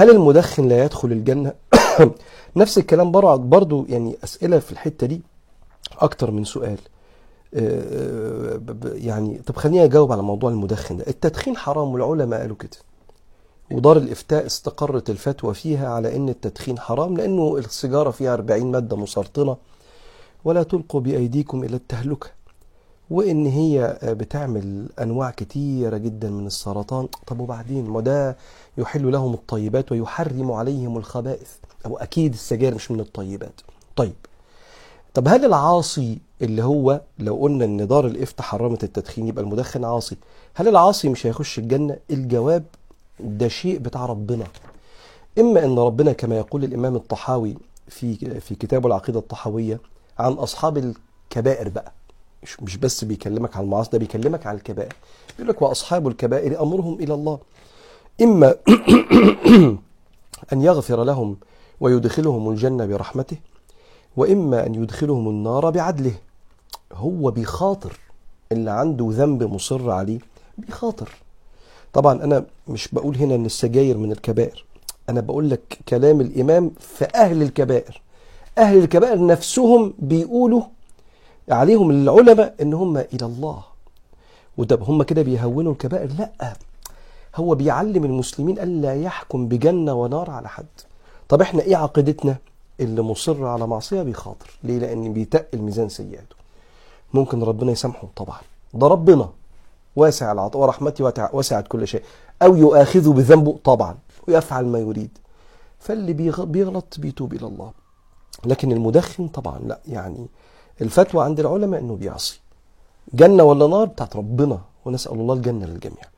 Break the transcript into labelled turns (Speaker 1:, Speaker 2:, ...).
Speaker 1: هل المدخن لا يدخل الجنة نفس الكلام برضو يعني أسئلة في الحتة دي أكتر من سؤال آه، ب- ب- يعني طب خليني أجاوب على موضوع المدخن ده التدخين حرام والعلماء قالوا كده ودار الإفتاء استقرت الفتوى فيها على أن التدخين حرام لأنه السيجارة فيها 40 مادة مسرطنة ولا تلقوا بأيديكم إلى التهلكة وإن هي بتعمل أنواع كتيرة جدا من السرطان طب وبعدين ما ده يحل لهم الطيبات ويحرم عليهم الخبائث أو أكيد السجاير مش من الطيبات طيب طب هل العاصي اللي هو لو قلنا ان دار الافتاء حرمت التدخين يبقى المدخن عاصي هل العاصي مش هيخش الجنة الجواب ده شيء بتاع ربنا اما ان ربنا كما يقول الامام الطحاوي في في كتابه العقيدة الطحاوية عن اصحاب الكبائر بقى مش مش بس بيكلمك عن المعاصي ده بيكلمك عن الكبائر بيقول لك واصحاب الكبائر امرهم الى الله اما ان يغفر لهم ويدخلهم الجنة برحمته وإما أن يدخلهم النار بعدله هو بيخاطر اللي عنده ذنب مصر عليه بيخاطر طبعا أنا مش بقول هنا أن السجاير من الكبائر أنا بقول لك كلام الإمام في أهل الكبائر أهل الكبائر نفسهم بيقولوا عليهم العلماء أن هم إلى الله وطب هم كده بيهونوا الكبائر لا هو بيعلم المسلمين ألا يحكم بجنة ونار على حد طب احنا ايه عقيدتنا اللي مصر على معصية بيخاطر ليه لأن بيتقل ميزان سيئاته ممكن ربنا يسامحه طبعا ده ربنا واسع العطاء ورحمتي وتع- وسعت كل شيء أو يؤاخذه بذنبه طبعا ويفعل ما يريد فاللي بيغ- بيغلط بيتوب إلى الله لكن المدخن طبعا لا يعني الفتوى عند العلماء أنه بيعصي جنة ولا نار بتاعت ربنا ونسأل الله الجنة للجميع